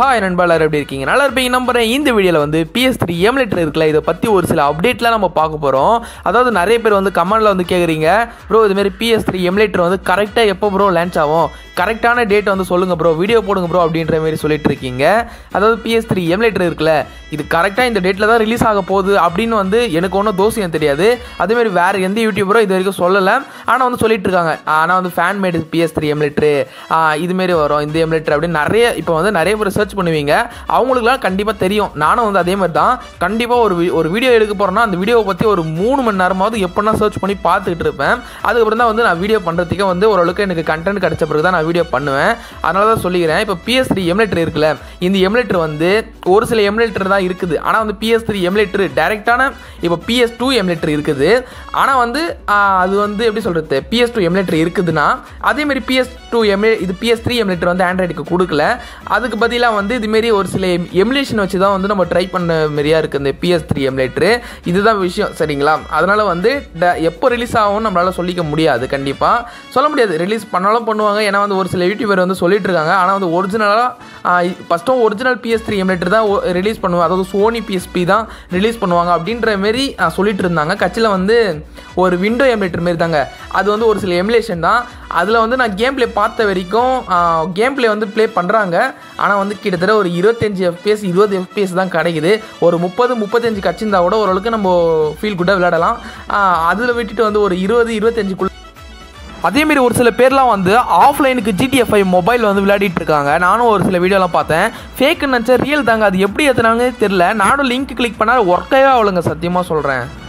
hi நண்பா எல்லாரும் எப்படி இருக்கீங்க நல்லா இருப்பீங்க நம்புறேன் இந்த வீடியோவில் வந்து பிஎஸ் த்ரீ எம்லெட்டர் இருக்குல்ல இதை பற்றி ஒரு சில அப்டேட்லாம் நம்ம பார்க்க போகிறோம் அதாவது நிறைய பேர் வந்து கமெண்டில் வந்து கேட்குறீங்க ப்ரோ இதுமாரி பிஎஸ் த்ரீ எம்லெட்டர் வந்து கரெக்டாக எப்போ ப்ரோ லான்ச் ஆகும் கரெக்டான டேட் வந்து சொல்லுங்கள் ப்ரோ வீடியோ போடுங்க ப்ரோ அப்படின்ற மாதிரி சொல்லிட்டு இருக்கீங்க அதாவது பிஎஸ் த்ரீ எம்லெட்டர் இருக்குல்ல இது கரெக்டாக இந்த டேட்டில் தான் ரிலீஸ் ஆக போகுது அப்படின்னு வந்து எனக்கு ஒன்றும் தோசியம் தெரியாது அதேமாரி வேறு எந்த யூடியூபரும் இது வரைக்கும் சொல்லலை ஆனால் வந்து சொல்லிட்டு இருக்காங்க ஆனால் வந்து fan made PS three emulator இதுமாரி வரும் இந்த எம்லெட்ரு அப்படின்னு நிறைய இப்போ வந்து நிறைய பேர் சர்ச் பண்ணுவீங்க அவங்களுக்குலாம் கண்டிப்பாக தெரியும் நானும் வந்து அதே மாதிரி தான் கண்டிப்பாக ஒரு வி- ஒரு வீடியோ எடுக்க போகிறேன்னா அந்த வீடியோவை பற்றி ஒரு மூணு மணி நேரமாவது எப்படின்னா சர்ச் பண்ணி பார்த்துக்கிட்டு இருப்பேன் அதுக்கப்புறம் தான் வந்து நான் வீடியோ பண்ணுறதுக்கே வந்து ஓரளவுக்கு எனக்கு கண்டென்ட் கிடைச்ச பிறகு தான் நான் வீடியோ பண்ணுவேன் அதனால தான் சொல்லிக்கிறேன் இப்போ பிஎஸ் த்ரீ எம்லெட்டர் இருக்குல்ல இந்த எம்லெட்டர் வந்து ஒரு சில எம்லெட்டர் தான் இருக்குது ஆனால் வந்து பிஎஸ் த்ரீ எம்லெட்டர் டேரெக்டான இப்போ பிஎஸ் டூ எம்லெட்டர் இருக்குது ஆனால் வந்து ஆஹ், அது வந்து எப்படி சொல்கிறது பிஎஸ் டூ எம்லெட்டர் இருக்குதுன்னா அதேமாரி பிஎஸ் டூ எம்ஏ இது பிஎஸ் த்ரீ எம்லெட்டர் வந்து ஆண்ட்ராய்டுக்கு கொடுக்கல அதுக்கு பதிலாக வந்து இதுமாரி ஒரு சில எமுலேஷன் வச்சு தான் வந்து நம்ம ட்ரை பண்ண மாரியா இருக்குது இந்த பிஎஸ் த்ரீ எம்லேட்ரு இதுதான் விஷயம் சரிங்களா அதனால் வந்து ட- எப்போ ரிலீஸ் ஆகும்னு நம்மளால் சொல்லிக்க முடியாது கண்டிப்பாக சொல்ல முடியாது ரிலீஸ் பண்ணாலும் பண்ணுவாங்க ஏன்னா வந்து ஒரு சில யூடியூபர் வந்து சொல்லிட்டு இருக்காங்க ஆனால் வந்து ஒரிஜினலாக ஃபஸ்ட்டும் ஒரிஜினல் பிஎஸ் த்ரீ எம்லேட்டர் தான் ரிலீஸ் பண்ணுவாங்க அதாவது சோனி பிஎஸ்பி தான் ரிலீஸ் பண்ணுவாங்க அப்படின்ற மாரி ஆ, சொல்லிட்டு இருந்தாங்க கட்சியில் வந்து ஒரு விண்டோ எம்லேட்டர் மாரி தாங்க அது வந்து ஒரு சில எமுலேஷன் தான் அதில் வந்து நான் கேம் ப்ளே பார்த்த வரைக்கும் கேம் ப்ளே வந்து ப்ளே பண்ணுறாங்க ஆனால் வந்து கிட்டத்தட்ட ஒரு இருபத்தஞ்சி எஃப்பிஎஸ் இருபது எஃப்பிஎஸ் தான் கிடைக்குது ஒரு முப்பது முப்பத்தஞ்சு கட்சிருந்தா கூட ஓரளவுக்கு நம்ம ஃபீல் குட்டாக விளையாடலாம் அதில் விட்டுட்டு வந்து ஒரு இருபது இருபத்தஞ்சுக்குள்ள அதேமாரி ஒரு சில பேர்லாம் வந்து ஆஃப்லைனுக்கு ஜிடிஎஃப்ஐ மொபைல் வந்து விளையாடிட்டு இருக்காங்க நானும் ஒரு சில வீடியோலாம் பார்த்தேன் ஃபேக்குன்னு நினச்சா ரியல் தாங்க அது எப்படி ஏற்றுனாங்கன்னு தெரில நானும் லிங்க் கிளிக் பண்ணால் ஒர்க்கவே ஆகலைங்க சத்தியமாக சொல்கிறேன்